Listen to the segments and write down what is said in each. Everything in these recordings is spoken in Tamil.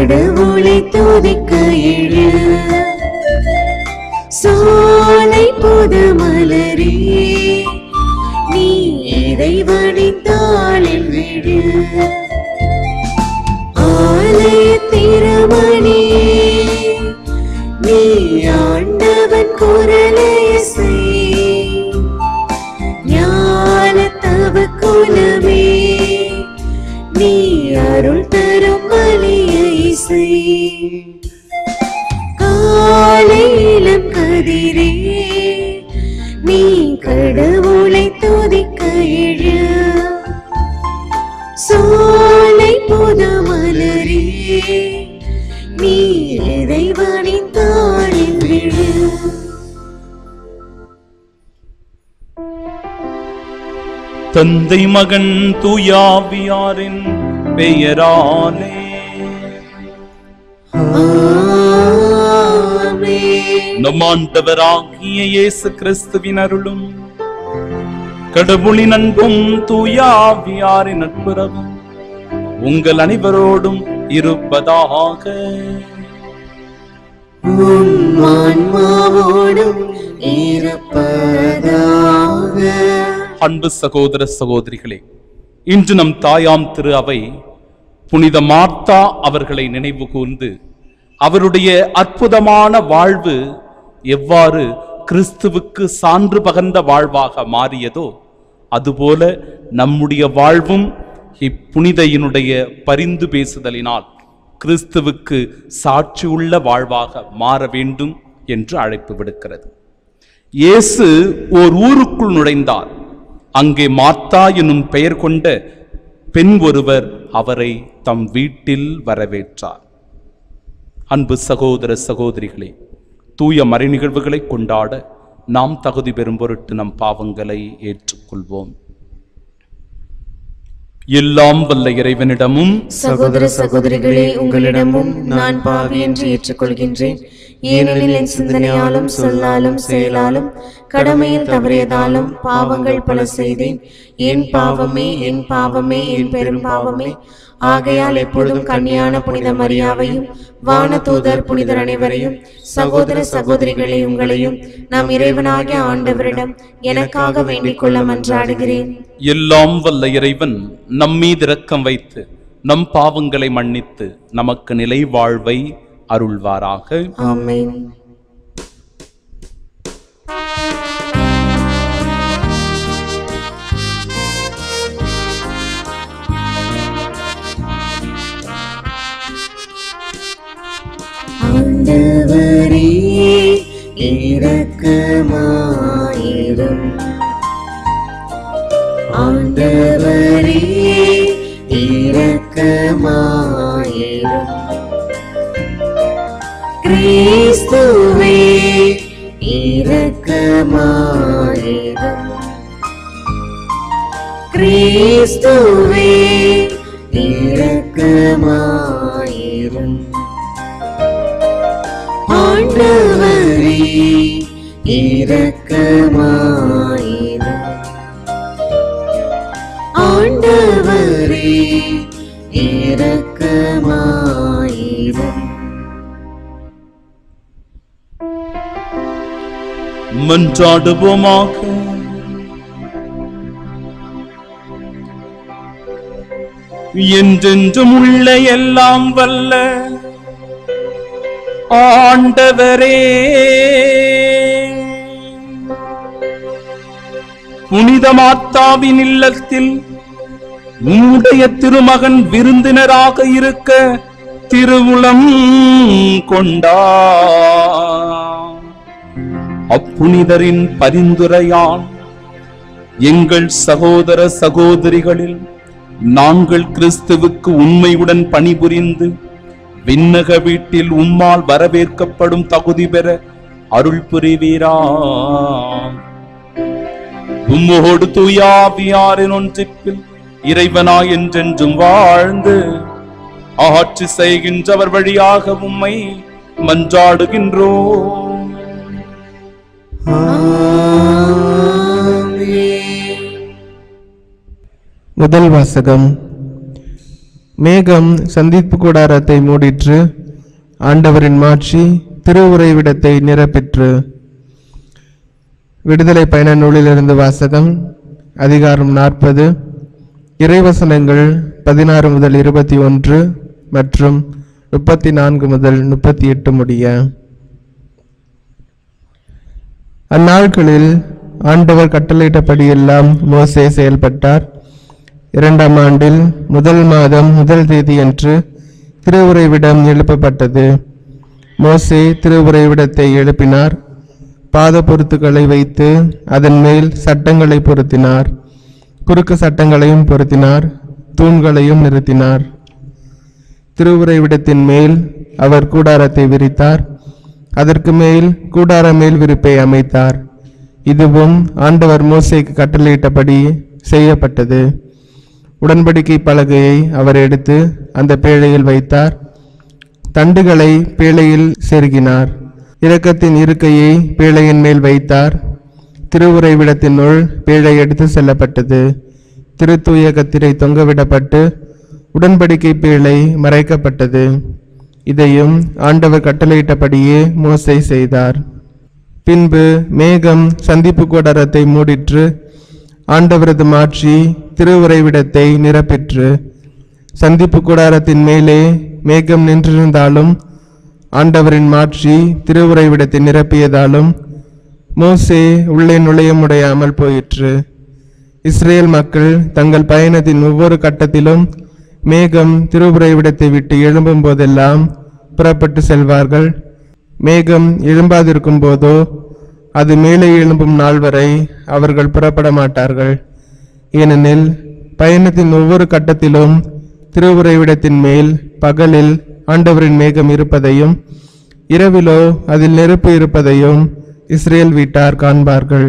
கடவுளை துதிக்க எழு சோலை புது மலரே நீ இறைவனின் தாளில் விடு ஆலய திருமணியே நீ ஆண்டவன் குரலேசை ஞான தவ குலமே நீ அருள் தரும் மலிய இசை காலையிலும் கதிரே நீ கடவுளை துதிக்க எழு சோலை புது மலரே நீ இறைவனின் தாளில் விழு தந்தை மகன் தூயாவியாரின் பெயராலே ஆமென். நம் ஆண்டவராகிய இயேசு கிறிஸ்துவின் அருளும் கடவுளின் அன்பும் தூயாவியாரின் நட்புறவும் உங்கள் அனைவரோடும் இருப்பதாக உம் ஆன்மாவோடும் இருப்பதாக அன்பு சகோதர சகோதரிகளே இன்று நம் தாயாம் திரு அவை புனித மார்த்தா அவர்களை நினைவு கூர்ந்து அவருடைய அற்புதமான வாழ்வு எவ்வாறு கிறிஸ்துவுக்கு சான்று பகர்ந்த வாழ்வாக மாறியதோ அதுபோல நம்முடைய வாழ்வும் இப்புனிதையினுடைய பரிந்து பேசுதலினால் கிறிஸ்துவுக்கு சாட்சியுள்ள வாழ்வாக மாற வேண்டும் என்று அழைப்பு விடுக்கிறது இயேசு ஓர் ஊருக்குள் நுழைந்தார் அங்கே மார்த்தா எனும் பெயர் கொண்ட பெண் ஒருவர் அவரை தம் வீட்டில் வரவேற்றார் அன்பு சகோதர சகோதரிகளே தூய மறை நிகழ்வுகளை கொண்டாட நாம் தகுதி பெறும் பொருட்டு நம் பாவங்களை ஏற்றுக்கொள்வோம் எல்லாம் வல்ல இறைவனிடமும் சகோதர சகோதரிகளே உங்களிடமும் நான் பாவி என்று ஏற்றுக்கொள்கின்றேன் ஏனெனில் என் சிந்தனையாலும் சொல்லாலும் செயலாலும் கடமையில் தவறியதாலும் பாவங்கள் பல செய்தேன் என் பாவமே என் பாவமே என் பெரும் பாவமே ஆகையால் எப்பொழுதும் கன்னியான புனித மரியாவையும் வானதூதர் புனிதர் அனைவரையும் சகோதர சகோதரிகளே உங்களையும் நம் இறைவனாகிய ஆண்டவரிடம் எனக்காக வேண்டிக் கொள்ள மன்றாடுகிறேன் எல்லாம் வல்ல இறைவன் நம்மீது இரக்கம் வைத்து நம் பாவங்களை மன்னித்து நமக்கு நிலை வாழ்வை அருள்வாராக ஆமென் ஆண்டவரே இரக்கமாயிரும் ஆண்டவரே இரக்கமாயிரும் கிறிஸ்துவே இரக்கமாயிரும் கிறிஸ்துவே இரக்கமாயிரும் ஆண்டவரே இரக்கமாயிரும் ஆண்டவரே இரக்கமாயிரும் மன்றாடுவோமாக என்றென்றும் உள்ள எல்லாம் வல்ல ஆண்டவரே புனித மாத்தாவின் இல்லத்தில் உம்முடைய திருமகன் விருந்தினராக இருக்க திருவுளம் கொண்டா அப்புனிதரின் பரிந்துரையால் எங்கள் சகோதர சகோதரிகளில் நாங்கள் கிறிஸ்துவுக்கு உண்மையுடன் பணிபுரிந்து விண்ணக வீட்டில் உம்மால் வரவேற்கப்படும் தகுதி பெற அருள் புரிவீரா உம்மோடு தூயாவியாரின் ஒன்றிப்பில் இறைவனாய் என்றென்றும் வாழ்ந்து ஆட்சி செய்கின்றவர் வழியாக உம்மை மன்றாடுகின்றோம் முதல் வாசகம் மேகம் சந்திப்பு கூடாரத்தை மூடிற்று ஆண்டவரின் மாட்சி திருவுறைவிடத்தை நிரப்பிற்று விடுதலை பயண நூலிலிருந்து வாசகம் அதிகாரம் நாற்பது இறைவசனங்கள் பதினாறு முதல் இருபத்தி ஒன்று மற்றும் முப்பத்தி நான்கு முதல் முப்பத்தி எட்டு முடிய அந்நாட்களில் ஆண்டவர் கட்டளையிட்டபடியெல்லாம் மோசே செயல்பட்டார் இரண்டாம் ஆண்டில் முதல் மாதம் முதல் தேதியன்று திருவுறைவிடம் எழுப்பப்பட்டது மோசே திருவுறைவிடத்தை எழுப்பினார் பாத பொருத்துகளை வைத்து அதன் மேல் சட்டங்களை பொருத்தினார் குறுக்கு சட்டங்களையும் பொருத்தினார் தூண்களையும் நிறுத்தினார் திருவுறைவிடத்தின் மேல் அவர் கூடாரத்தை விரித்தார் அதற்கு மேல் கூடார மேல் விரிப்பை அமைத்தார் இதுவும் ஆண்டவர் மோசேக்கு கட்டளையிட்டபடி செய்யப்பட்டது உடன்படிக்கை பலகையை அவர் எடுத்து அந்த பேழையில் வைத்தார் தண்டுகளை பேழையில் செருகினார் இரக்கத்தின் இருக்கையை பேழையின் மேல் வைத்தார் திருவுறைவிடத்தினுள் பேழை எடுத்து செல்லப்பட்டது திருத்தூய கத்திரை தொங்கவிடப்பட்டு உடன்படிக்கை பேழை மறைக்கப்பட்டது இதையும் ஆண்டவர் கட்டளையிட்டபடியே மோசே செய்தார் பின்பு மேகம் சந்திப்பு கூடாரத்தை மூடிற்று ஆண்டவரது மாட்சி திருவுறைவிடத்தை நிரப்பிற்று சந்திப்பு கூடாரத்தின் மேலே மேகம் நின்றிருந்தாலும் ஆண்டவரின் மாட்சி திருவுறைவிடத்தை நிரப்பியதாலும் மோசே உள்ளே நுழைய முடியாமல் போயிற்று இஸ்ரேல் மக்கள் தங்கள் பயணத்தின் ஒவ்வொரு கட்டத்திலும் மேகம் திருவுறைவிடத்தை விட்டு எழும்பும் போதெல்லாம் புறப்பட்டு செல்வார்கள் மேகம் எழும்பாதிருக்கும் போதோ அது மேலே எழும்பும் நாள் வரை அவர்கள் புறப்பட மாட்டார்கள் ஏனெனில் பயணத்தின் ஒவ்வொரு கட்டத்திலும் திருவுறைவிடத்தின் மேல் பகலில் ஆண்டவரின் மேகம் இருப்பதையும் இரவிலோ அதில் நெருப்பு இருப்பதையும் இஸ்ரேல் வீட்டார் காண்பார்கள்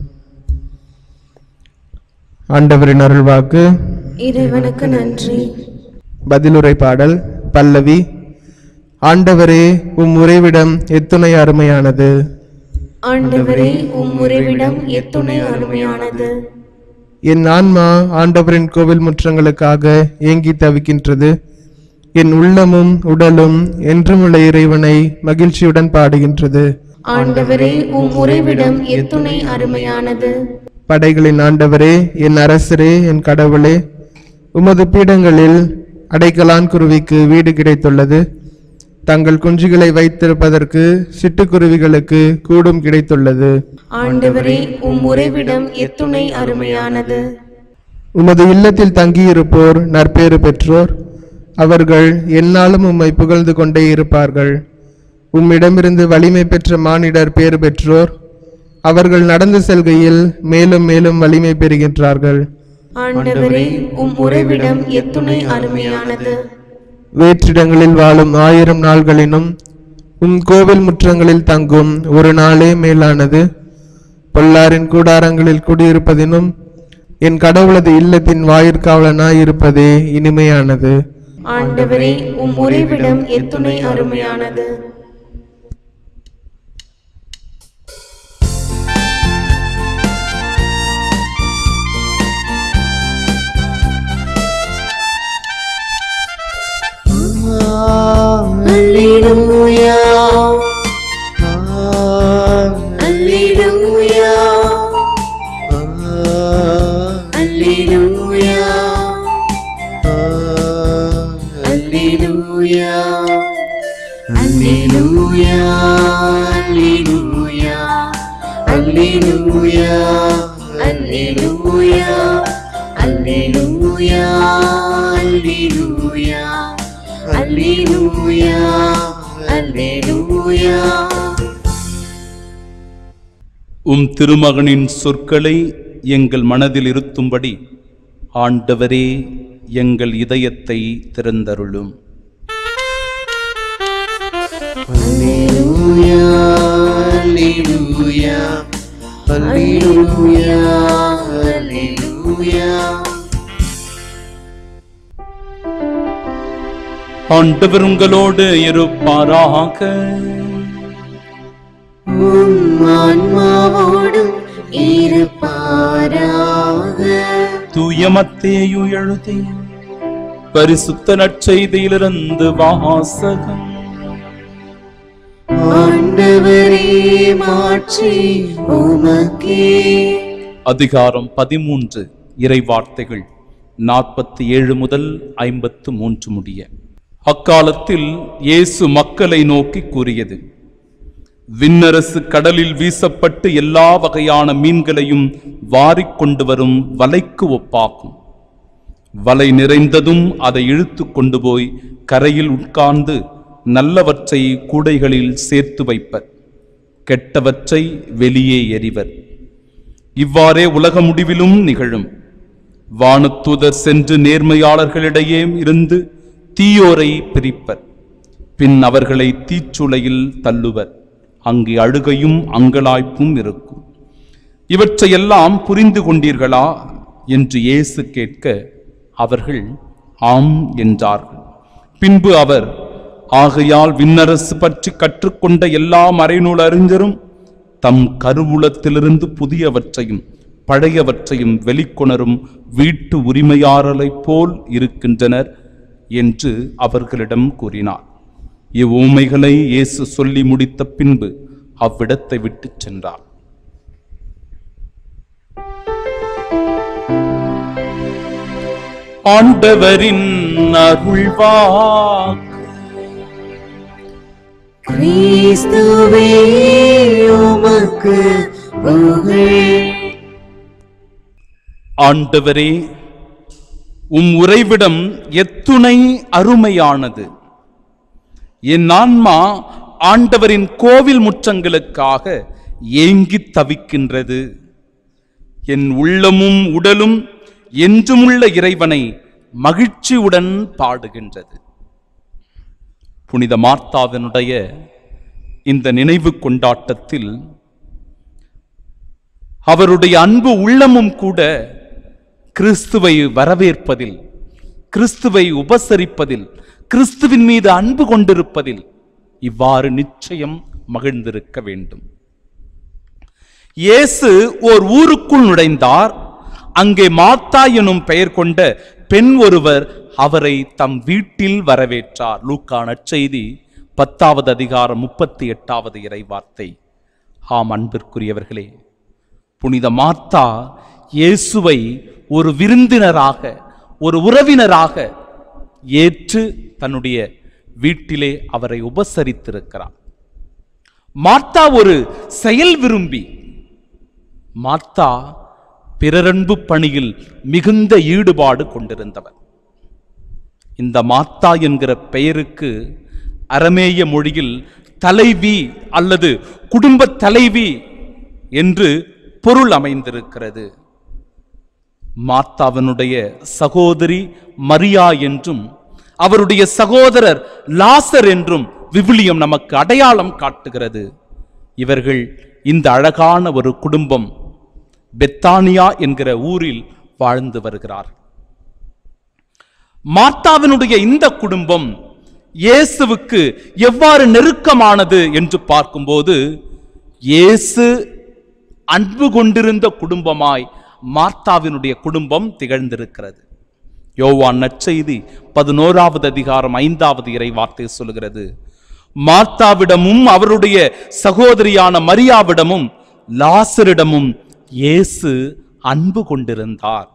ஆண்டவரின் அருள்வாக்கு இறைவனுக்கு நன்றி பதிலுரை பாடல் பல்லவி ஆண்டவரே உம் உறைவிடம் எத்துணை அருமையானது ஆண்டவரே உம் உறைவிடம் எத்துணை அருமையானது என் ஆன்மா ஆண்டவரின் கோவில் முற்றங்களுக்காக ஏங்கி தவிக்கின்றது என் உள்ளமும் உடலும் என்றுமுள்ள இறைவனை மகிழ்ச்சியுடன் பாடுகின்றது ஆண்டவரே உம் உறைவிடம் எத்துணை அருமையானது படைகளின் ஆண்டவரே என் அரசரே என் கடவுளே உமது பீடங்களில் அடைக்கலான் குருவிக்கு வீடு கிடைத்துள்ளது தங்கள் குஞ்சுகளை வைத்திருப்பதற்கு சிட்டுக்குருவிகளுக்கு கூடும் கிடைத்துள்ளது ஆண்டவரே உம் உறைவிடம் எத்துணை அருமையானது உமது இல்லத்தில் தங்கியிருப்போர் நற்பேறு பெற்றோர் அவர்கள் எந்நாளும் உம்மை புகழ்ந்து கொண்டே இருப்பார்கள் உம்மிடமிருந்து வலிமை பெற்ற மானிடர் பேறு பெற்றோர் அவர்கள் நடந்து செல்கையில் மேலும் மேலும் வலிமை பெறுகின்றார்கள் ஆண்டவரே உம் உறைவிடம் எத்துணை அருமையானது வேற்றிடங்களில் வாழும் ஆயிரம் நாள்களினும் உம் கோவில் முற்றங்களில் தங்கும் ஒரு நாளே மேலானது பொல்லாரின் கூடாரங்களில் குடியிருப்பதினும் என் கடவுளது இல்லத்தின் வாயிற்காவலனாய் இருப்பதே இனிமையானது ஆண்டவரே உம் உறைவிடம் எத்துணை அருமையானது அல்லேலூயா அல்லேலூயா அல்லேலூயா அல்லேலூயா அல்லேலூயா அல்லேலூயா அல்லேலூயா அல்லேலூயா அல்லேலூயா அல்லேலூயா அல்லேலூயா அல்லேலூயா உம் திருமகனின் சொற்களை எங்கள் மனதில் இருத்தும்படி ஆண்டவரே எங்கள் இதயத்தை திறந்தருளும் ஆண்டவர் உங்களோடு இருப்பாராக ஆன்மாவோடும் இருப்பாராக தூய மத்தேயு எழுதிய பரிசுத்த நற்செய்தியிலிருந்து வாசகம் ஆண்டவரே மாற்றி உமக்கே அதிகாரம் பதிமூன்று இறை வார்த்தைகள் நாற்பத்தி ஏழு முதல் ஐம்பத்து மூன்று முடிய அக்காலத்தில் இயேசு மக்களை நோக்கி கூறியது விண்ணரசு கடலில் வீசப்பட்டு எல்லா வகையான மீன்களையும் வாரிக்கொண்டு வரும் வலைக்கு ஒப்பாகும் வலை நிறைந்ததும் அதை இழுத்து கொண்டு போய் கரையில் உட்கார்ந்து நல்லவற்றை கூடைகளில் சேர்த்து வைப்பர் கெட்டவற்றை வெளியே எறிவர் இவ்வாறே உலக முடிவிலும் நிகழும் வானத்தூதர் சென்று நேர்மையாளர்களிடையே இருந்து தீயோரை பிரிப்பர் பின் அவர்களை தீச்சுளையில் தள்ளுவர் அங்கே அழுகையும் அங்கலாய்ப்பும் இருக்கும் இவற்றையெல்லாம் புரிந்து கொண்டீர்களா என்று இயேசு கேட்க அவர்கள் ஆம் என்றார்கள் பின்பு அவர் ஆகையால் விண்ணரசு பற்றி கற்றுக்கொண்ட எல்லா மறைநூல் அறிஞரும் தம் கருவூலத்திலிருந்து புதியவற்றையும் பழையவற்றையும் வெளிக்கொணரும் வீட்டு உரிமையாளரைப் போல் இருக்கின்றனர் என்று அவர்களிடம் கூறினார் இவ்வுமைகளை இயேசு சொல்லி முடித்த பின்பு அவ்விடத்தை விட்டுச் சென்றார் ஆண்டவரின் அருள்வாக்கு கிறிஸ்துவே உமக்கு புகழ் ஆண்டவரே உம் உறைவிடம் எத்துணை அருமையானது என் ஆன்மா ஆண்டவரின் கோவில் முற்றங்களுக்காக ஏங்கித் தவிக்கின்றது என் உள்ளமும் உடலும் என்றுமுள்ள இறைவனை மகிழ்ச்சியுடன் பாடுகின்றது புனித மார்த்தாவினுடைய இந்த நினைவு கொண்டாட்டத்தில் அவருடைய அன்பு உள்ளமும் கூட கிறிஸ்துவை வரவேற்பதில் கிறிஸ்துவை உபசரிப்பதில் கிறிஸ்துவின் மீது அன்பு கொண்டிருப்பதில் இவ்வாறு நிச்சயம் மகிழ்ந்திருக்க வேண்டும் இயேசு ஓர் ஊருக்குள் நுழைந்தார் அங்கே மாத்தா எனும் பெயர் கொண்ட பெண் ஒருவர் அவரை தம் வீட்டில் வரவேற்றார் லூக்கா நற்செய்தி பத்தாவது அதிகாரம் முப்பத்தி எட்டாவது இறை வார்த்தை ஆம் அன்பிற்குரியவர்களே புனித மாத்தா இயேசுவை ஒரு விருந்தினராக ஒரு உறவினராக ஏற்று தன்னுடைய வீட்டிலே அவரை உபசரித்திருக்கிறார் மார்த்தா ஒரு செயல் விரும்பி மார்த்தா பிறரன்பு பணியில் மிகுந்த ஈடுபாடு கொண்டிருந்தவர் இந்த மாத்தா என்கிற பெயருக்கு அரமேய மொழியில் தலைவி அல்லது குடும்ப தலைவி என்று பொருள் அமைந்திருக்கிறது மார்த்தாவினுடைய சகோதரி மரியா என்றும் அவருடைய சகோதரர் லாசர் என்றும் விவிலியம் நமக்கு அடையாளம் காட்டுகிறது இவர்கள் இந்த அழகான ஒரு குடும்பம் பெத்தானியா என்கிற ஊரில் வாழ்ந்து வருகிறார் மார்த்தாவினுடைய இந்த குடும்பம் இயேசுவுக்கு எவ்வாறு நெருக்கமானது என்று பார்க்கும்போது இயேசு அன்பு கொண்டிருந்த குடும்பமாய் மார்த்தாவினுடைய குடும்பம் திகழ்ந்திருக்கிறது யோவான் நற்செய்தி பதினோராவது அதிகாரம் ஐந்தாவது இறை வார்த்தை சொல்கிறது மார்த்தாவிடமும் அவருடைய சகோதரியான மரியாவிடமும் லாசரிடமும் இயேசு அன்பு கொண்டிருந்தார்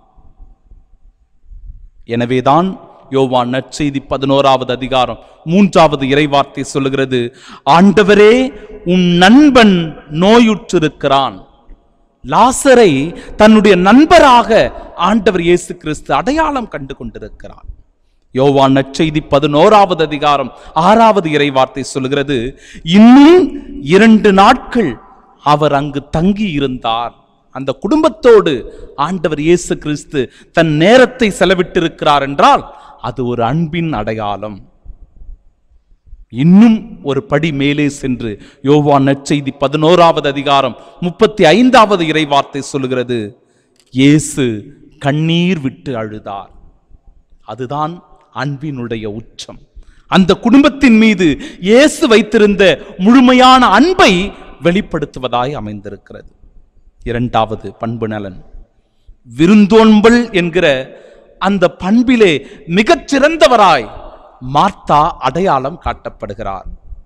எனவேதான் யோவான் நற்செய்தி பதினோராவது அதிகாரம் மூன்றாவது இறைவார்த்தை சொல்லுகிறது ஆண்டவரே உன் நண்பன் நோயுற்றிருக்கிறான் லாசரை தன்னுடைய நண்பராக ஆண்டவர் இயேசு கிறிஸ்து அடையாளம் கண்டு கொண்டிருக்கிறார் யோவான் நற்செய்தி பதினோராவது அதிகாரம் ஆறாவது இறைவார்த்தை சொல்கிறது இன்னும் இரண்டு நாட்கள் அவர் அங்கு தங்கி இருந்தார் அந்த குடும்பத்தோடு ஆண்டவர் இயேசு கிறிஸ்து தன் நேரத்தை செலவிட்டிருக்கிறார் என்றால் அது ஒரு அன்பின் அடையாளம் இன்னும் ஒரு படி மேலே சென்று யோவான் நற்செய்தி பதினோராவது அதிகாரம் முப்பத்தி ஐந்தாவது இறைவார்த்தை சொல்லுகிறது இயேசு கண்ணீர் விட்டு அழுதார் அதுதான் அன்பினுடைய உச்சம் அந்த குடும்பத்தின் மீது இயேசு வைத்திருந்த முழுமையான அன்பை வெளிப்படுத்துவதாய் அமைந்திருக்கிறது இரண்டாவது பண்பு நலன் விருந்தோன்பல் என்கிற அந்த பண்பிலே மிகச் சிறந்தவராய் மார்த்தா அடையாளம் காட்டப்படுகிறார்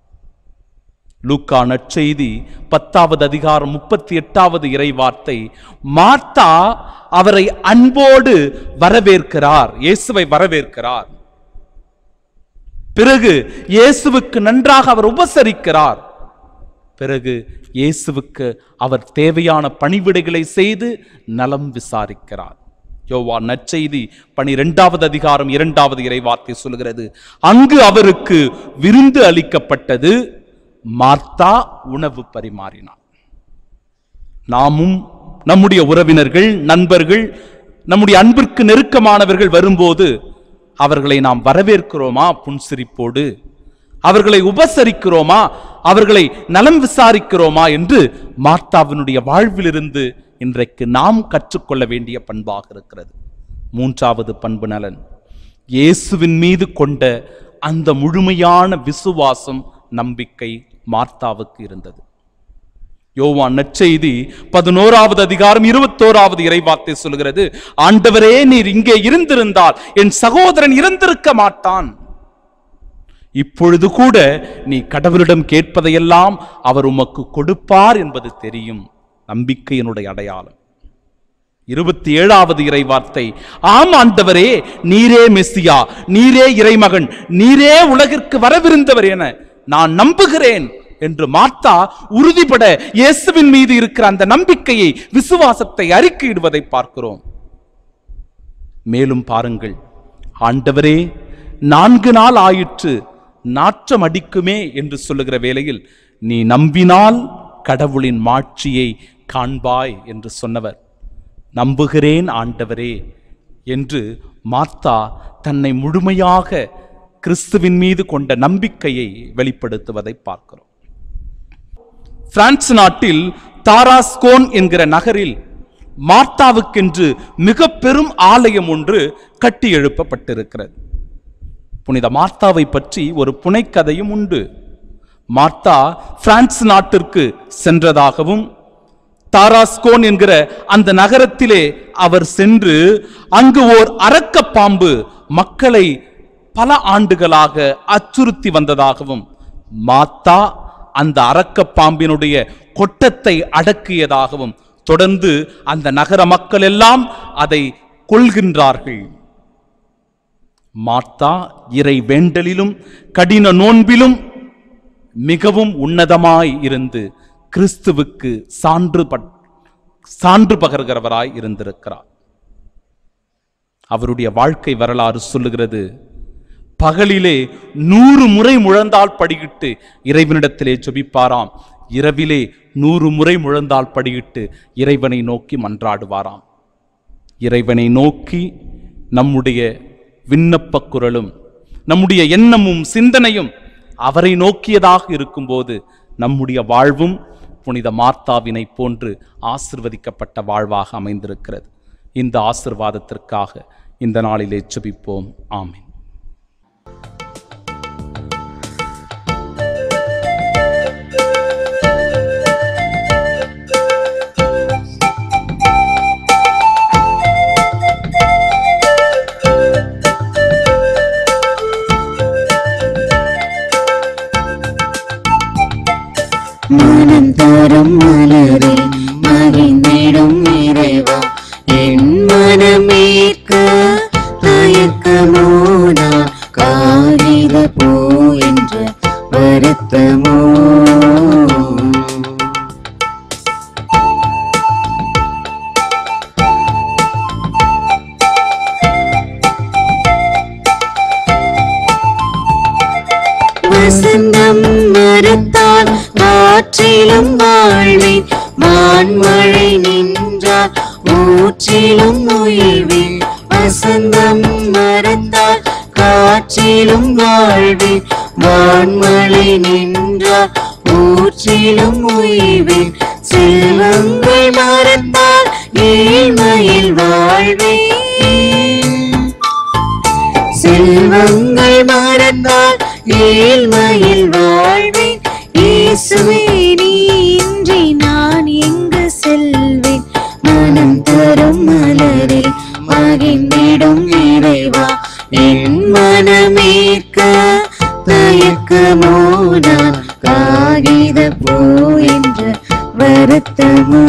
லூக்கா நற்செய்தி பத்தாவது அதிகாரம் முப்பத்தி எட்டாவது இறை வார்த்தை மார்த்தா அவரை அன்போடு வரவேற்கிறார் இயேசுவை வரவேற்கிறார் பிறகு இயேசுவுக்கு நன்றாக அவர் உபசரிக்கிறார் பிறகு இயேசுவுக்கு அவர் தேவையான பணிவிடைகளை செய்து நலம் விசாரிக்கிறார் யோவா நற்செய்தி பனிரெண்டாவது அதிகாரம் இரண்டாவது இறைவார்த்தை சொல்கிறது அங்கு அவருக்கு விருந்து அளிக்கப்பட்டது மார்த்தா உணவு பரிமாறினார் நாமும் நம்முடைய உறவினர்கள் நண்பர்கள் நம்முடைய அன்பிற்கு நெருக்கமானவர்கள் வரும்போது அவர்களை நாம் வரவேற்கிறோமா புன்சிரிப்போடு அவர்களை உபசரிக்கிறோமா அவர்களை நலம் விசாரிக்கிறோமா என்று மார்த்தாவினுடைய வாழ்விலிருந்து இன்றைக்கு நாம் கற்றுக்கொள்ள வேண்டிய பண்பாக இருக்கிறது மூன்றாவது பண்பு நலன் இயேசுவின் மீது கொண்ட அந்த முழுமையான விசுவாசம் நம்பிக்கை மார்த்தாவுக்கு இருந்தது யோவான் நற்செய்தி பதினோராவது அதிகாரம் இருபத்தோராவது இறைவார்த்தை சொல்கிறது ஆண்டவரே நீர் இங்கே இருந்திருந்தால் என் சகோதரன் இருந்திருக்க மாட்டான் இப்பொழுது கூட நீ கடவுளிடம் கேட்பதையெல்லாம் அவர் உமக்கு கொடுப்பார் என்பது தெரியும் நம்பிக்கையினுடைய அடையாளம் இருபத்தி ஏழாவது இறைவார்த்தை ஆம் ஆண்டவரே நீரே மெஸ்ஸியா நீரே இறைமகன் நீரே உலகிற்கு வரவிருந்தவர் என நான் நம்புகிறேன் என்று மார்த்தா உறுதிபட இயேசுவின் மீது இருக்கிற அந்த நம்பிக்கையை விசுவாசத்தை அறிக்கையிடுவதை பார்க்கிறோம் மேலும் பாருங்கள் ஆண்டவரே நான்கு நாள் ஆயிற்று நாற்றம் அடிக்குமே என்று சொல்லுகிற வேளையில் நீ நம்பினால் கடவுளின் மாட்சியை காண்பாய் என்று சொன்னவர் நம்புகிறேன் ஆண்டவரே என்று மார்த்தா தன்னை முழுமையாக கிறிஸ்துவின் மீது கொண்ட நம்பிக்கையை வெளிப்படுத்துவதை பார்க்கிறோம் பிரான்ஸ் நாட்டில் தாராஸ்கோன் என்கிற நகரில் மார்த்தாவுக்கென்று மிக பெரும் ஆலயம் ஒன்று கட்டி எழுப்பப்பட்டிருக்கிறது புனித மார்த்தாவை பற்றி ஒரு புனைக்கதையும் உண்டு மார்த்தா பிரான்ஸ் நாட்டிற்கு சென்றதாகவும் தாராஸ்கோன் என்கிற அந்த நகரத்திலே அவர் சென்று அங்கு ஓர் அரக்க பாம்பு மக்களை பல ஆண்டுகளாக அச்சுறுத்தி வந்ததாகவும் மாத்தா அந்த அரக்க பாம்பினுடைய கொட்டத்தை அடக்கியதாகவும் தொடர்ந்து அந்த நகர மக்கள் எல்லாம் அதை கொள்கின்றார்கள் மார்த்தா இறை வேண்டலிலும் கடின நோன்பிலும் மிகவும் உன்னதமாய் இருந்து கிறிஸ்துவுக்கு சான்று பட்- சான்று பகர்கிறவராய் இருந்திருக்கிறார் அவருடைய வாழ்க்கை வரலாறு சொல்லுகிறது பகலிலே நூறு முறை முழந்தால் படியிட்டு இறைவனிடத்திலே ஜெபிப்பாராம் இரவிலே நூறு முறை முழந்தால் படியிட்டு இறைவனை நோக்கி மன்றாடுவாராம் இறைவனை நோக்கி நம்முடைய விண்ணப்ப குரலும் நம்முடைய எண்ணமும் சிந்தனையும் அவரை நோக்கியதாக இருக்கும்போது நம்முடைய வாழ்வும் புனித மார்த்தாவினை போன்று ஆசிர்வதிக்கப்பட்ட வாழ்வாக அமைந்திருக்கிறது இந்த ஆசிர்வாதத்திற்காக இந்த நாளிலே ஜெபிப்போம் ஆமென் மனம் தரும் மலரே மகிழ்ந்திடும் இறைவா என் மனமேற்க தயக்கமோனா காகித பூ என்ற வருத்தமோ வசந்தம் மறுத்தால் காற்றிலும் வாழ்வேன் வான்மழை நின்றால் ஊற்றிலும் உயிர்வேன் வசந்தம் மறந்தால் காற்றிலும் வாழ்வேன் வான்மழை நின்றால் ஊற்றிலும் உயிர்வேன் செல்வங்கள் மறந்தால் ஏழ்மையில் வாழ்வேன் செல்வங்கள் மறந்தால் ஏழ்மையில் வாழ்வேன் இயேசுவே நீ இன்றி நான் எங்கு செல்வேன் மனம் தரும் மலரில் மகிழ்ந்திடும் என் மனமேற்க தயக்கமோ நான் காகித பூ என்ற வருத்தமோ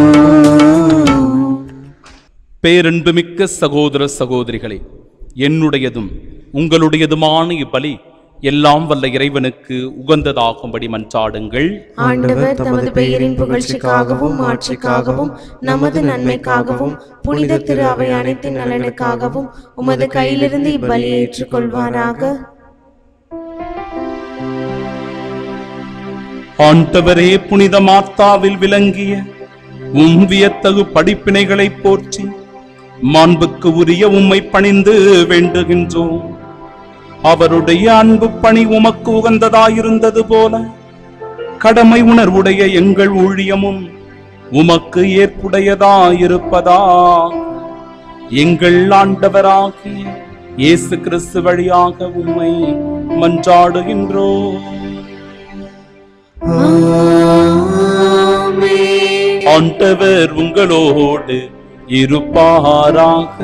பேரன்புமிக்க சகோதர சகோதரிகளே என்னுடையதும் உங்களுடையதுமான இப்பலி எல்லாம் வல்ல இறைவனுக்கு உகந்ததாகும்படி மன்றாடுங்கள் ஆண்டவர் தமது பெயரின் புகழ்ச்சிக்காகவும் ஆட்சிக்காகவும் நமது நன்மைக்காகவும் புனித திரு அவை அனைத்தின் நலனுக்காகவும் உமது கையிலிருந்து இப்பலியை ஏற்றுக்கொள்வாராக ஆண்டவரே புனித மாத்தாவில் விளங்கிய உம் வியத்தகு படிப்பினைகளை போற்றி மாண்புக்கு உரிய உம்மை பணிந்து வேண்டுகின்றோம் அவருடைய அன்பு பணி உமக்கு உகந்ததாயிருந்தது போல கடமை உணர்வுடைய எங்கள் ஊழியமும் உமக்கு ஏற்புடையதாயிருப்பதா எங்கள் ஆண்டவராகிய இயேசு கிறிஸ்து வழியாக உம்மை மன்றாடுகின்றோம் ஆண்டவர் உங்களோடு இருப்பாராக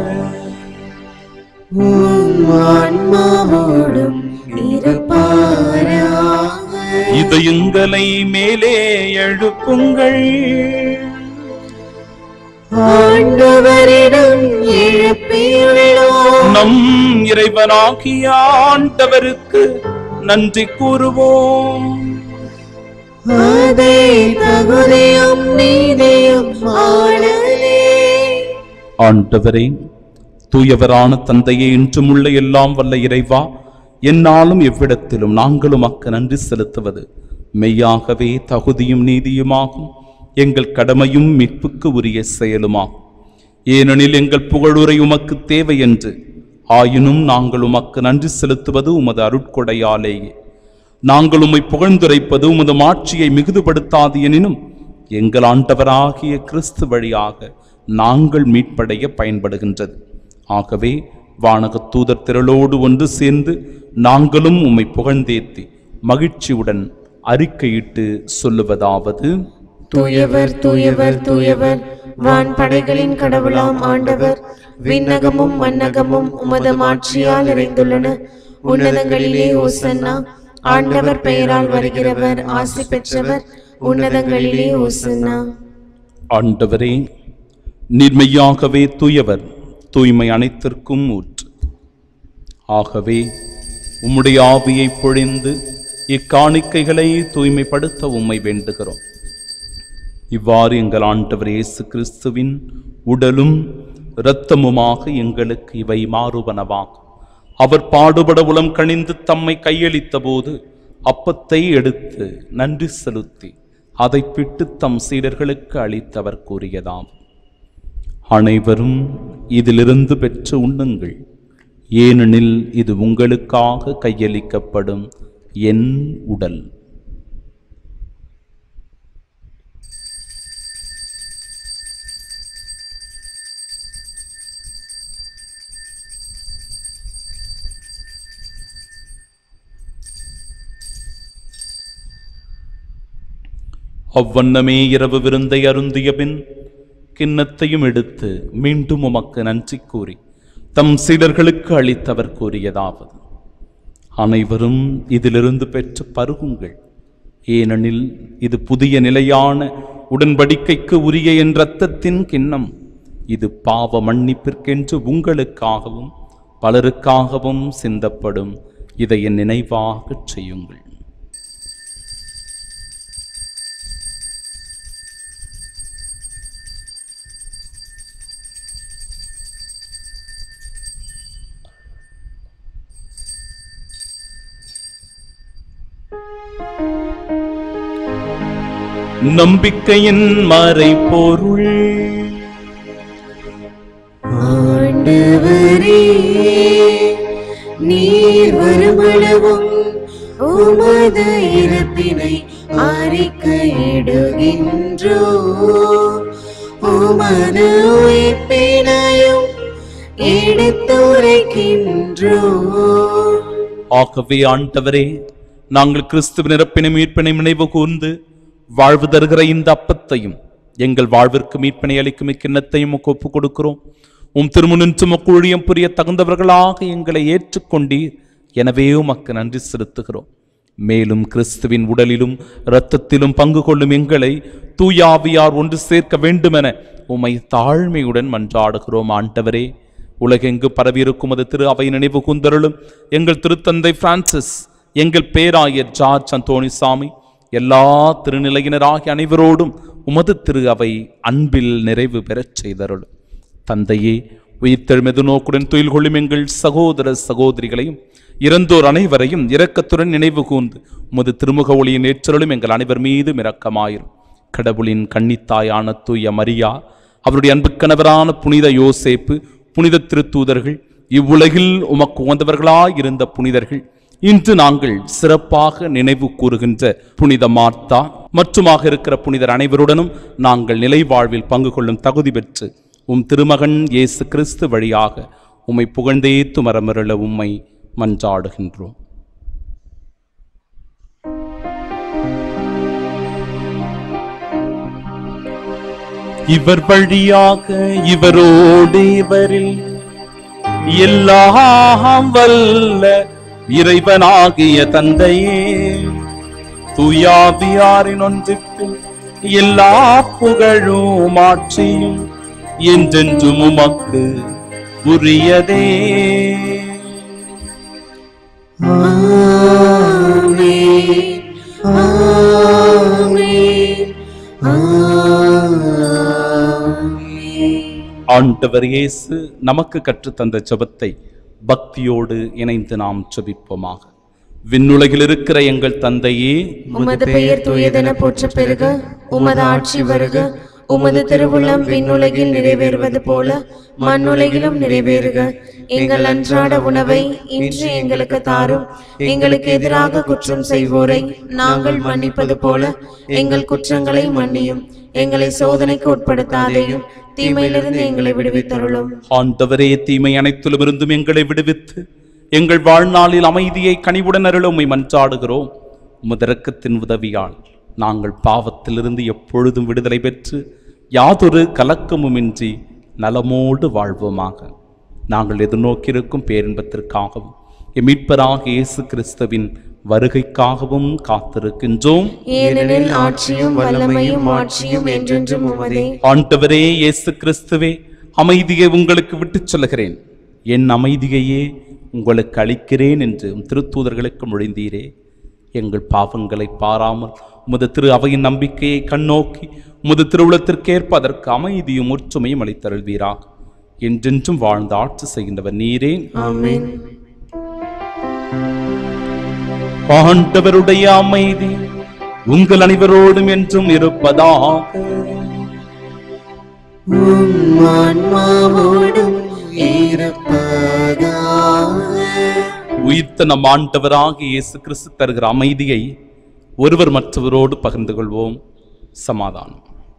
ஆன்மாவோடும் இருப்பாராக இதயங்களை மேலே எழுப்புங்கள் ஆண்டவரிடம் எழுப்பியுள்ளோம் நம் இறைவனாகிய ஆண்டவருக்கு நன்றி கூறுவோம் அதே தகுதியும் நீதியும் ஆனதே ஆண்டவரே தூயவரான தந்தையே இன்றும் உள்ள எல்லாம் வல்ல இறைவா என்னாலும் எவ்விடத்திலும் நாங்களும் அக்க நன்றி செலுத்துவது மெய்யாகவே தகுதியும் நீதியுமாகும் எங்கள் கடமையும் மீட்புக்கு உரிய செயலுமாகும் ஏனெனில் எங்கள் புகழுரை உமக்கு தேவை என்று ஆயினும் நாங்கள் உமக்கு நன்றி செலுத்துவது உமது அருட்கொடையாலேயே நாங்கள் உம்மை புகழ்ந்துரைப்பது உமது மாட்சியை மிகுதுபடுத்தாது எனினும் எங்கள் ஆண்டவராகிய கிறிஸ்து வழியாக நாங்கள் மீட்படைய பயன்படுகின்றது ஆகவே வானகத் தூதர் திரளோடு ஒன்று சேர்ந்து நாங்களும் உம்மை புகழ்ந்தேத்தி மகிழ்ச்சியுடன் அறிக்கையிட்டு சொல்லுவதாவது தூயவர் தூயவர் தூயவர் வான் படைகளின் கடவுளாம் ஆண்டவர் விண்ணகமும் மன்னகமும் உமது மாட்சியால் நிறைந்துள்ளன உன்னதங்களிலே ஓசன்னா ஆண்டவர் பெயரால் வருகிறவர் ஆசி பெற்றவர் உன்னதங்களிலே ஓசன்னா ஆண்டவரே நிர்மையாகவே தூயவர் தூய்மை அனைத்திற்கும் ஊற்று ஆகவே உம்முடைய ஆவியை பொழிந்து இக்காணிக்கைகளை தூய்மைப்படுத்த உம்மை வேண்டுகிறோம் இவ்வாறு எங்கள் ஆண்டவர் இயேசு கிறிஸ்துவின் உடலும் இரத்தமுமாக எங்களுக்கு இவை மாறுவனவாகும் அவர் பாடுபட உளம் கணிந்து தம்மை கையளித்த போது அப்பத்தை எடுத்து நன்றி செலுத்தி அதை பிட்டு தம் சீடர்களுக்கு அளித்தவர் கூறியதாம் அனைவரும் இதிலிருந்து பெற்று உண்ணுங்கள் ஏனெனில் இது உங்களுக்காக கையளிக்கப்படும் என் உடல் அவ்வண்ணமே இரவு விருந்தை அருந்திய பின் கிண்ணத்தையும் எடுத்து மீண்டும் உமக்கு நன்றி கூறி தம் சீடர்களுக்கு அளித்தவர் கூறியதாவது அனைவரும் இதிலிருந்து பெற்று பருகுங்கள் ஏனெனில் இது புதிய நிலையான உடன்படிக்கைக்கு உரிய என் இரத்தத்தின் கிண்ணம் இது பாவ மன்னிப்பிற்கென்று உங்களுக்காகவும் பலருக்காகவும் சிந்தப்படும் இதை என் நினைவாகச் செய்யுங்கள் நம்பிக்கையின் மறைபொருள் ஆண்டவரே நீர் வருமளவும் உமது இறப்பினை அறிக்கையிடுகின்றோ உமது உயிர்ப்பினையும் எடுத்துரைக்கின்றோ ஆகவே ஆண்டவரே நாங்கள் கிறிஸ்துவின் இறப்பினை மீட்பினை நினைவு கூர்ந்து வாழ்வு தருகிற இந்த அப்பத்தையும் எங்கள் வாழ்விற்கு மீட்பினை அளிக்கும் இக்கிண்ணத்தையும் உமக்கு ஒப்புக் கொடுக்கிறோம் உம் திருமுனின்று ஊழியம் புரிய தகுந்தவர்களாக எங்களை ஏற்றுக்கொண்டீர் எனவே உமக்கு நன்றி செலுத்துகிறோம் மேலும் கிறிஸ்துவின் உடலிலும் இரத்தத்திலும் பங்கு கொள்ளும் எங்களை தூயாவியார் ஒன்று சேர்க்க வேண்டுமென உம்மை தாழ்மையுடன் மன்றாடுகிறோம் ஆண்டவரே உலகெங்கு பரவியிருக்கும் அது திரு அவை நினைவு கூந்தருளும் எங்கள் திருத்தந்தை பிரான்சிஸ் எங்கள் பேராயர் ஜார்ஜ் அந்தோணிசாமி எல்லா திருநிலையினராகிய அனைவரோடும் உமது திரு அவை அன்பில் நிறைவு பெறச் செய்தருளும் தந்தையே உயிர்த்தெழுமெது நோக்குடன் துயில் கொள்ளும் எங்கள் சகோதர சகோதரிகளையும் இறந்தோர் அனைவரையும் இரக்கத்துடன் நினைவு கூர்ந்து உமது திருமுக ஒளியின் ஏற்றலும் எங்கள் அனைவர் மீதும் இரக்கமாயிரும் கடவுளின் கன்னித்தாயான தூய மரியா அவருடைய அன்பு கணவரான புனித யோசேப்பு புனித திருத்தூதர்கள் இவ்வுலகில் உமக்கு உகந்தவர்களாய் இருந்த புனிதர்கள் இன்று நாங்கள் சிறப்பாக நினைவு கூறுகின்ற புனித மார்த்தா மற்றுமாக இருக்கிற புனிதர் அனைவருடனும் நாங்கள் நிலை வாழ்வில் பங்கு கொள்ளும் தகுதி பெற்று உம் திருமகன் இயேசு கிறிஸ்து வழியாக உம்மை புகழ்ந்தேத்து மரமருள உம்மை மன்றாடுகின்றோம் இவர் வழியாக இவரோடு இவரில் எல்லாம் வல்ல இறைவனாகிய தந்தையே தூயாவியாரின் ஒன்றிப்பில் எல்லா புகழும் ஆட்சியும் என்றென்றும் உமக்கு உரியதே ஆண்டவர் இயேசு நமக்கு கற்றுத்தந்த ஜெபத்தை பக்தியோடு இணைந்து நாம் ஜெபிப்போமாக விண்ணுலகில் இருக்கிற எங்கள் தந்தையே உமது பெயர் தூயதென போற்ற பெருக உமது ஆட்சி வருக உமது திருவுளம் விண்ணுலகில் நிறைவேறுவது போல மண்ணுலகிலும் நிறைவேறுக எங்கள் அன்றாட உணவை இன்று எங்களுக்கு தாரும் எங்களுக்கு எதிராக குற்றம் செய்வோரை நாங்கள் மன்னிப்பது போல எங்கள் குற்றங்களை மன்னியும் எங்களை சோதனைக்கு உட்படுத்தாதேயும் தீமையிலிருந்து எங்களை விடுவித்தருளும் ஆண்டவரே தீமை அனைத்திலும் இருந்தும் எங்களை விடுவித்து எங்கள் வாழ்நாளில் அமைதியை கனிவுடன் அருள உம்மை மன்றாடுகிறோம் உமது இரக்கத்தின் உதவியால் நாங்கள் பாவத்திலிருந்து எப்பொழுதும் விடுதலை பெற்று யாதொரு கலக்கமுமின்றி நலமோடு வாழ்வோமாக நாங்கள் எதிர்நோக்கியிருக்கும் பேரின்பத்திற்காகவும் எம் மீட்பராக இயேசு கிறிஸ்துவின் வருகைக்காகவும் காத்திருக்கின்றோம் ஏனெனில் ஆட்சியும் வல்லமையும் ஆட்சியும் என்றென்றும் உமதே ஆண்டவரே இயேசு கிறிஸ்துவே அமைதியை உங்களுக்கு விட்டுச் சொல்லுகிறேன் என் அமைதியையே உங்களுக்கு அளிக்கிறேன் என்று உம் திருத்தூதர்களுக்கு மொழிந்தீரே எங்கள் பாவங்களை பாராமல் உமது திரு அவையின் நம்பிக்கையை கண்ணோக்கி உமது திருவுளத்திற்கேற்ப அதற்கு அமைதியும் ஒற்றுமையும் அளித்தருள்வீராக என்றென்றும் வாழ்ந்து ஆட்சி செய்கின்றவர் நீரே ஆமென் ஆண்டவருடைய அமைதி உங்கள் அனைவரோடும் என்றும் இருப்பதாக ஆன்மாவோடும் இருப்பதாக உயிர்த்த நம் ஆண்டவராக இயேசு கிறிஸ்து தருகிற அமைதியை ஒருவர் மற்றவரோடு பகிர்ந்து கொள்வோம் சமாதானம்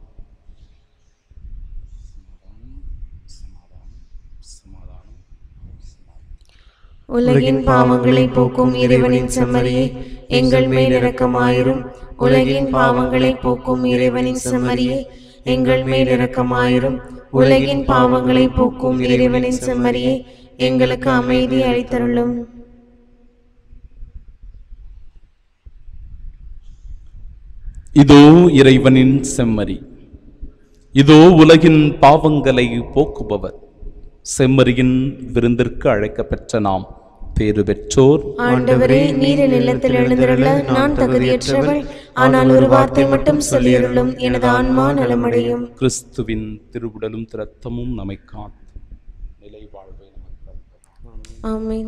உலகின் பாவங்களை போக்கும் இறைவனின் செம்மறியே எங்கள் மேல் இரக்கமாயிரும் உலகின் பாவங்களை போக்கும் இறைவனின் செம்மறியே எங்கள் மேல் இரக்கமாயிரும் உலகின் பாவங்களை போக்கும் இறைவனின் செம்மறியே எங்களுக்கு அமைதி அளித்தருளும் இதோ இறைவனின் செம்மறி இதோ உலகின் பாவங்களை போக்குபவர் செம்மறியின் விருந்திற்கு அழைக்கப்பெற்ற நாம் பேறு பெற்றோர் ஆண்டவரே நீர் நிலத்தில் எழுந்திருள்ள நான் தகுதியற்றவள் ஆனால் ஒரு வார்த்தை மட்டும் சொல்லியருளும் எனது ஆன்மா நலமடையும் கிறிஸ்துவின் திருவுடலும் திரத்தமும் நம்மை காத்து நிலை வாழ்வை நமக்கு அளிப்பதாக. ஆமென்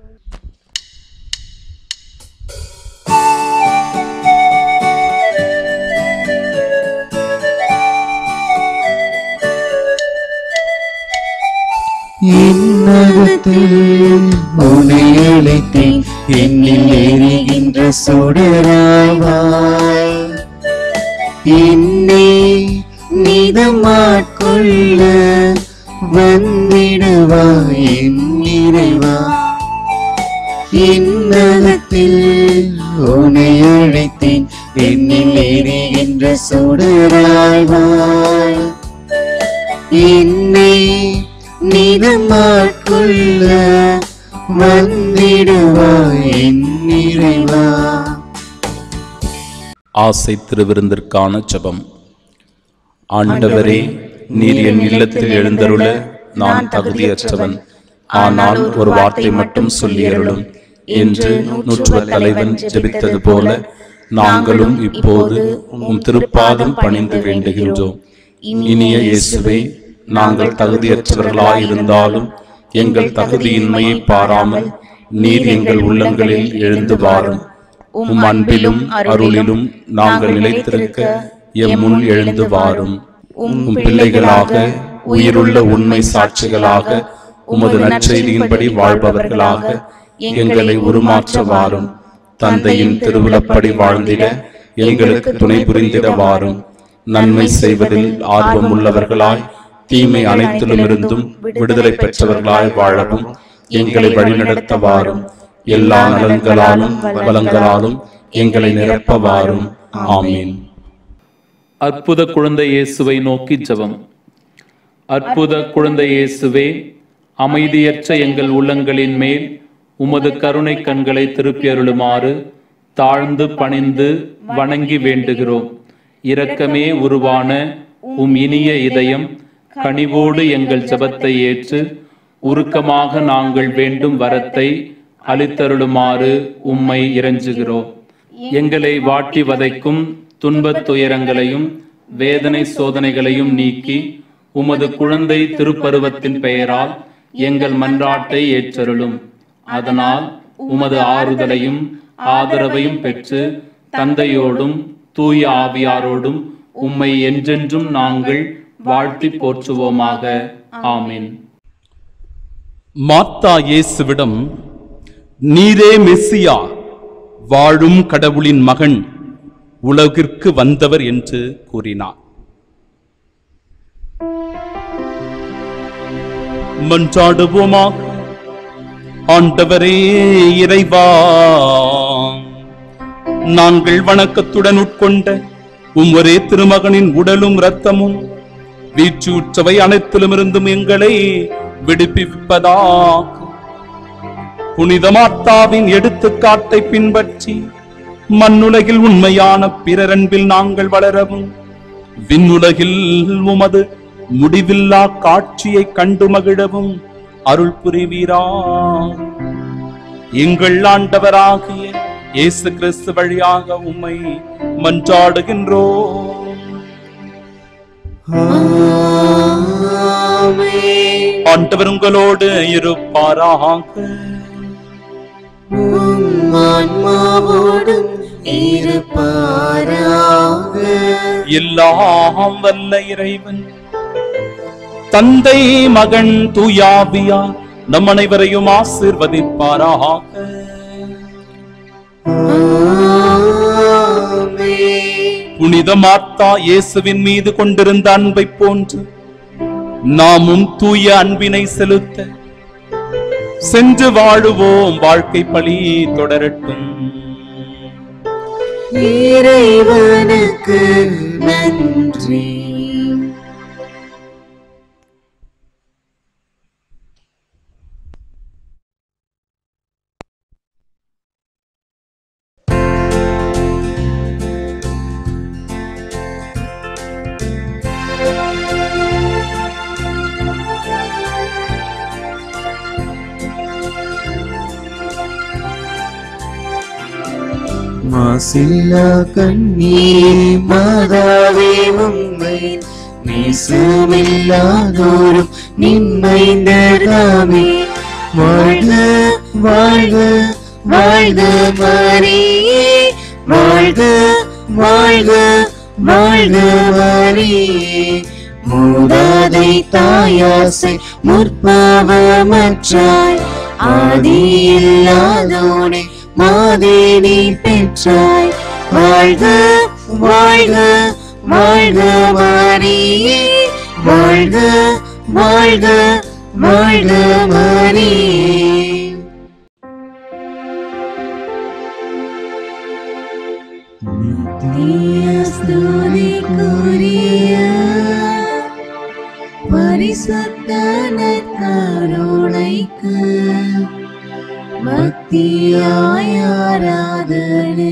என்னகத்தில் உன்னை அழைத்தேன் என்னில் எரிகின்ற சுடராவாய் என்னை நிதமாட்கொள்ள வந்திடுவாய் என் இறைவா என்னகத்தில் உன்னை அழைத்தேன் என்னில் எரிகின்ற சுடராய்வாய் என்னை நீ இனிதும் ஆட்கொள்ள வந்திடுவாய் என் இறைவா ஆசை திருவிருந்திற்கான ஜெபம் ஆண்டவரே நீர் என் இல்லத்தில் எழுந்தருள நான் தகுதியற்றவன் ஆனால் ஒரு வார்த்தை மட்டும் சொல்லியருளும் என்று நூற்றுவ தலைவன் ஜெபித்தது போல நாங்களும் இப்போது உம் திருப்பாதம் பணிந்து வேண்டுகின்றோம் இனிய இயேசுவே நாங்கள் தகுதியற்றவர்களாயிருந்தாலும் எங்கள் தகுதியின்மையை பாராமல் நீர் எங்கள் உள்ளங்களில் எழுந்து வாரும் உம் அன்பிலும் அருளிலும் நாங்கள் நிலைத்திருக்க எம் முன் எழுந்து வாரும் உம் பிள்ளைகளாக உயிருள்ள உண்மை சாட்சிகளாக உமது நற்செய்தியின்படி வாழ்பவர்களாக எங்களை உருமாற்ற வாரும் தந்தையின் திருவிழப்படி வாழ்ந்திட எங்களுக்கு துணை புரிந்திட வாரும் நன்மை செய்வதில் ஆர்வம் உள்ளவர்களாய் தீமை அனைத்திலும் இருந்தும் விடுதலை பெற்றவர்களாய் வாழவும் எங்களை வழிநடத்த வாரும் எல்லா நலன்களாலும் வளங்களாலும் எங்களை நிரப்ப வாரும் ஆமீன் அற்புத குழந்தை இயேசுவை நோக்கி ஜெபம் அற்புத குழந்தை இயேசுவே அமைதியற்ற எங்கள் உள்ளங்களின் மேல் உமது கருணை கண்களை திருப்பி அருளுமாறு தாழ்ந்து பணிந்து வணங்கி வேண்டுகிறோம் இரக்கமே உருவான உம் இனிய இதயம் கனிவோடு எங்கள் ஜெபத்தை ஏற்று உருக்கமாக நாங்கள் வேண்டும் வரத்தை அளித்தருளுமாறு உம்மை இறைஞ்சுகிறோம் எங்களை வாட்டி வதைக்கும் துன்பத் துயரங்களையும் வேதனை சோதனைகளையும் நீக்கி உமது குழந்தை திருப்பருவத்தின் பெயரால் எங்கள் மன்றாட்டை ஏற்றருளும் அதனால் உமது ஆறுதலையும் ஆதரவையும் பெற்று தந்தையோடும் தூய ஆவியாரோடும் உம்மை என்றென்றும் நாங்கள் வாழ்த்தி போற்றுவோமாக ஆமீன் மாத்தா இயேசுவிடம் நீரே மெஸ்ஸியா வாழும் கடவுளின் மகன் உலகிற்கு வந்தவர் என்று கூறினார் மன்றாடுவோமாக ஆண்டவரே இறைவா நாங்கள் வணக்கத்துடன் உட்கொண்ட உம் ஒரே திருமகனின் உடலும் இரத்தமும் வீச்சூற்றவை அனைத்திலும் இருந்தும் எங்களை விடுவிப்பதாக புனித மாத்தாவின் எடுத்துக்காட்டை பின்பற்றி மண்ணுலகில் உண்மையான பிறரன்பில் நாங்கள் வளரவும் விண்ணுலகில் உமது முடிவில்லா காட்சியை கண்டு மகிழவும் அருள் புரிவீரா எங்கள் ஆண்டவராகிய இயேசு கிறிஸ்து வழியாக உம்மை மன்றாடுகின்றோம் ஆண்டவர் உங்களோடு இருப்பாராக ஆன்மாவோடும் இருப்பாராக எல்லாம் வல்ல இறைவன் தந்தை மகன் தூயாவியா நம் அனைவரையும் ஆசிர்வதிப்பாராக புனித மாத்தா இயேசுவின் மீது கொண்டிருந்த அன்பை போன்று நாமும் தூய அன்பினை செலுத்த சென்று வாழுவோம் வாழ்க்கை பழி தொடரட்டும் இறைவனுக்கு நன்றி மாசில்லா கண்ணீரே மாதாவே உம்மை நேசமில்லாதோரும் நின்மைந்ததாமே வாழ்க வாழ்க வாழ்க மாரியே வாழ்க வாழ்க வாழ்க மாரியே மூதாதை தாயாசை முற்பாவமற்றாய் ஆதியில்லாதோனே மாதேனி பெற்றாய் வாழ்க வாழ்க வாழ்க மாரியே வாழ்க வாழ்க வாழ்க மாரியே பரிசுத்த பக்தியாய் ஆராதனை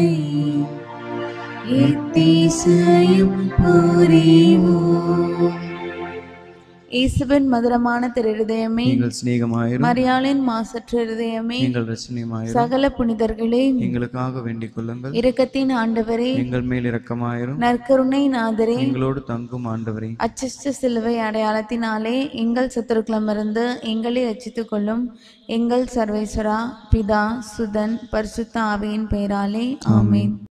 எத்தீசையும் புரிவோம் இயேசுவின் மதுரமான திருதயமே எங்கள் சிநேகமாயிரும் மரியாளின் மாசற்ற இருதயமே எங்கள் ரசனியமாயிரும் சகல புனிதர்களே எங்களுக்காக வேண்டிக் கொள்ளுங்கள் இரக்கத்தின் ஆண்டவரே எங்கள் மேல் இரக்கமாயிரும் நற்கருணை நாதரே எங்களோடு தங்கும் ஆண்டவரே அச்சிஷ்ட சிலுவை அடையாளத்தினாலே எங்கள் சத்துருக்களமிருந்து எங்களை ரட்சித்துக் கொள்ளும் எங்கள் சர்வேஸ்வரா பிதா சுதன் பரிசுத்த ஆவியின் பெயராலே ஆமென்